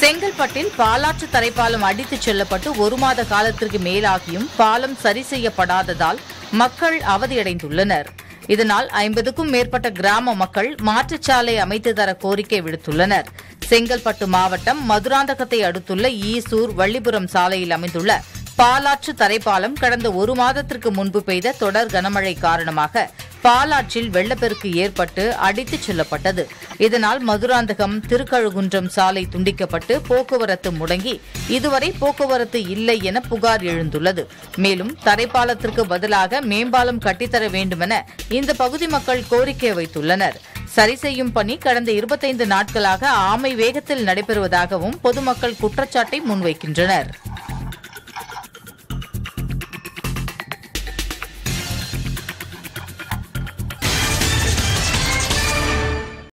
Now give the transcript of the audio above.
செங்கல்பட்டில் பாலாற்று தரைப்பாலம் அடித்துச் செல்லப்பட்டு ஒரு மாத காலத்திற்கு மேலாகியும் பாலம் சரி செய்யப்படாததால் மக்கள் அவதியடைந்துள்ளனர் இதனால் ஐம்பதுக்கும் மேற்பட்ட கிராம மக்கள் மாற்றுச்சாலை அமைத்து தர கோரிக்கை விடுத்துள்ளனர் செங்கல்பட்டு மாவட்டம் மதுராந்தகத்தை அடுத்துள்ள ஈசூர் வள்ளிபுரம் சாலையில் அமைந்துள்ள பாலாற்று தரைப்பாலம் கடந்த ஒரு மாதத்திற்கு முன்பு பெய்த தொடர் கனமழை காரணமாக பாலாற்றில் வெள்ளப்பெருக்கு ஏற்பட்டு அடித்துச் செல்லப்பட்டது இதனால் மதுராந்தகம் திருக்கழுகுன்றம் சாலை துண்டிக்கப்பட்டு போக்குவரத்து முடங்கி இதுவரை போக்குவரத்து இல்லை என புகார் எழுந்துள்ளது மேலும் தரைப்பாலத்திற்கு பதிலாக மேம்பாலம் கட்டித்தர வேண்டுமென இந்த பகுதி மக்கள் கோரிக்கை வைத்துள்ளனர் சரி செய்யும் பணி கடந்த இருபத்தைந்து நாட்களாக ஆமை வேகத்தில் நடைபெறுவதாகவும் பொதுமக்கள் குற்றச்சாட்டை முன்வைக்கின்றனர்